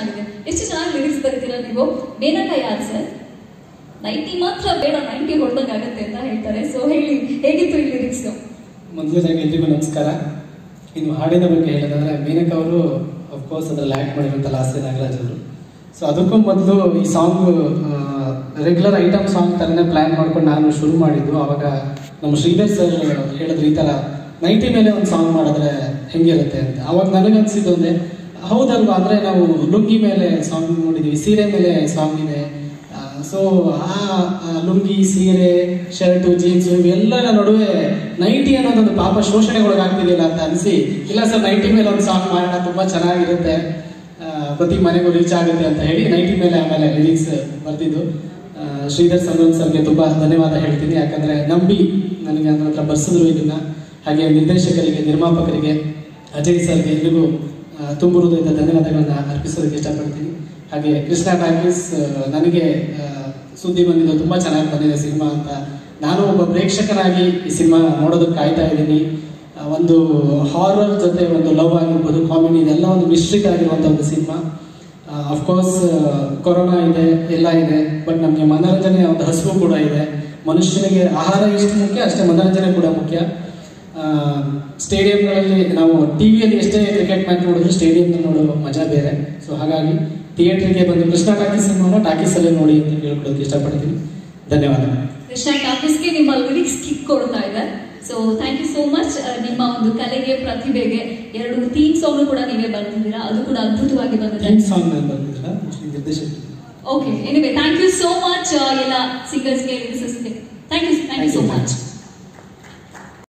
ಚೆನ್ನಾಗಿದೆ ಎಷ್ಟು ಚೆನ್ನಾಗಿ ಲಿರಿಕ್ಸ್ ಬರೀತೀರಾ ನೀವು ಮೇನಕ ಯಾರು ಸರ್ ನೈಂಟಿ ಮಾತ್ರ ಬೇಡ ನೈಂಟಿ ಹೊಡೆದಂಗಾಗತ್ತೆ ಅಂತ ಹೇಳ್ತಾರೆ ಸೊ ಹೇಳಿ ಹೇಗಿತ್ತು ಈ ಲಿರಿಕ್ಸ್ ಮೊದಲನೇದಾಗಿ ಎಲ್ರಿಗೂ ನಮಸ್ಕಾರ ಇನ್ನು ಹಾಡಿನ ಬಗ್ಗೆ ಹೇಳೋದಾದ್ರೆ ಮೇನಕ ಅವರು ಅಫ್ಕೋರ್ಸ್ ಅದ್ರಲ್ಲಿ ಆ್ಯಕ್ಟ್ ಮಾಡಿರುವಂಥ ಲಾಸ್ಯ ನಾಗರಾಜ್ ಅವರು ಸೊ ಅದಕ್ಕೂ ಮೊದಲು ಈ ಸಾಂಗ್ ರೆಗ್ಯುಲರ್ ಐಟಮ್ ಸಾಂಗ್ ಥರನೇ ಪ್ಲ್ಯಾನ್ ಮಾಡ್ಕೊಂಡು ನಾನು ಶುರು ಮಾಡಿದ್ದು ಆವಾಗ ನಮ್ಮ ಶ್ರೀಧರ್ ಸರ್ ಹೇಳಿದ್ರು ಈ ಥರ ನೈಂಟಿ ಮೇಲೆ ಒಂದು ಸಾಂಗ್ ಮಾಡಿದ್ರೆ ಹೆಂಗಿರುತ್ತೆ ಅಂತ ಅವಾಗ ನನಗನ್ಸಿದ್ದು ಒಂದೇ ಹೌದಲ್ವಾ ಅಂದರೆ ನಾವು ಲುಂಗಿ ಮೇಲೆ ಸಾಂಗ್ ನೋಡಿದ್ದೀವಿ ಸೀರೆ ಮೇಲೆ ಸಾಂಗ್ ಇದೆ ಸೊ ಆ ಆ ಲುಂಗಿ ಸೀರೆ ಶರ್ಟು ಜೀನ್ಸ್ ಇವೆಲ್ಲರ ನಡುವೆ ನೈಟಿ ಅನ್ನೋದೊಂದು ಪಾಪ ಶೋಷಣೆಗೊಳಗಾಗ್ತಿರ್ಲಿಲ್ಲ ಅಂತ ಅನಿಸಿ ಇಲ್ಲ ಸರ್ ನೈಟಿ ಮೇಲೆ ಒಂದು ಸಾಂಗ್ ಮಾಡೋಣ ತುಂಬಾ ಚೆನ್ನಾಗಿರುತ್ತೆ ಆ, ಪ್ರತಿ ಮನೆಗೂ ರೀಚ್ ಆಗುತ್ತೆ ಅಂತ ಹೇಳಿ ನೈಟಿ ಮೇಲೆ ಆಮೇಲೆ ಲಿರಿಕ್ಸ್ ಬರ್ತಿದ್ದು ಆ, ಶ್ರೀಧರ್ ಸಂಗನ್ ಸರ್ಗೆ ತುಂಬಾ ಧನ್ಯವಾದ ಹೇಳ್ತೀನಿ ಯಾಕಂದ್ರೆ ನಂಬಿ ನನಗೆ ನನ್ನ ಹತ್ರ ಬರ್ಸಿದ್ರು ಇದನ್ನ ಹಾಗೆ ನಿರ್ದೇಶಕರಿಗೆ ನಿರ್ಮಾಪಕರಿಗೆ ಅಜಯ್ ಸರ್ಗೆ ಎಲ್ರಿಗೂ ಆ, ತುಂಬ ಹೃದಯದ ಧನ್ಯವಾದಗಳನ್ನ ಅರ್ಪಿಸೋದಕ್ಕೆ ಇಷ್ಟಪಡ್ತೀನಿ ಹಾಗೆ ಕೃಷ್ಣ ಟಾಕೀಸ್ ಆ, ನನಗೆ ಆ, ಸುದ್ದಿ ಬಂದಿದ್ದು ತುಂಬಾ ಚೆನ್ನಾಗಿ ಬಂದಿದೆ ಸಿನಿಮಾ ಅಂತ ನಾನು ಒಬ್ಬ ಪ್ರೇಕ್ಷಕನಾಗಿ ಈ ಸಿನಿಮಾ ನೋಡೋದಕ್ಕೆ ಕಾಯ್ತಾ ಇದ್ದೀನಿ ಆ, ಒಂದು ಹಾರರ್ ಜೊತೆ ಒಂದು ಲವ್ ಆಗಿರ್ಬೋದು ಕಾಮಿಡಿ ಇದೆಲ್ಲ ಒಂದು ಮಿಶ್ರಿತ ಆಗಿರುವಂಥ ಒಂದು ಸಿನಿಮಾ ಅಫ್ಕೋರ್ಸ್ ಕೊರೋನಾ ಇದೆ ಎಲ್ಲ ಇದೆ ಬಟ್ ನಮಗೆ ಮನೋರಂಜನೆ ಒಂದು ಹಸಿವು ಕೂಡ ಇದೆ ಮನುಷ್ಯನಿಗೆ ಆಹಾರ ಎಷ್ಟು ಮುಖ್ಯ ಅಷ್ಟೇ ಮನೋರಂಜನೆ ಕೂಡ ಮುಖ್ಯ ಆ, ಸ್ಟೇಡಿಯಂಗಳಲ್ಲಿ ನಾವು ಟಿವಿಯಲ್ಲಿ ಎಷ್ಟೇ ಕ್ರಿಕೆಟ್ ಮ್ಯಾಚ್ ನೋಡಿದ್ರು ಸ್ಟೇಡಿಯಂನಲ್ಲಿ ನೋಡೋ ಮಜಾ ಬೇರೆ ಸೊ ಹಾಗಾಗಿ ಥಿಯೇಟರ್ಗೆ ಬಂದು ಕೃಷ್ಣ ಟಾಕೀಸ್ ಸಿನಿಮಾನ ಟಾಕೀಸಲ್ಲಿ ನೋಡಿ ಅಂತ ಹೇಳ್ಕೊಡೋಕೆ ಇಷ್ಟಪಡ್ತೀನಿ ಧನ್ಯವಾದ ಕೃಷ್ಣ ಟಾಕೀಸ್ಗೆ ನಿಮ್ಮ ಲಿರಿಕ್ಸ್ ಕಿಕ್ ಕೊಡ್ತಾ ಇದೆ so thank you so much ನಿಮ್ಮ ಒಂದು ಕಲೆಗೆ ಪ್ರತಿಭೆಗೆ ಎರಡು ಥೀಮ್ ಸಾಂಗ್ ಕೂಡ ನೀವೇ ಬರ್ತಿದ್ದೀರಾ ಅದು ಕೂಡ ಅದ್ಭುತವಾಗಿ ಬಂದಿದೆ ಥ್ಯಾಂಕ್ ಸಾಂಗ್ ನಾನು ಬಂದಿದ್ದೀರಾ ನಿರ್ದೇಶಕ okay anyway thank you so much ಎಲ್ಲ ಸಿಂಗರ್ಸ್ಗೆ ಲಿರಿಕ್ಸ್ಗೆ thank you thank you so much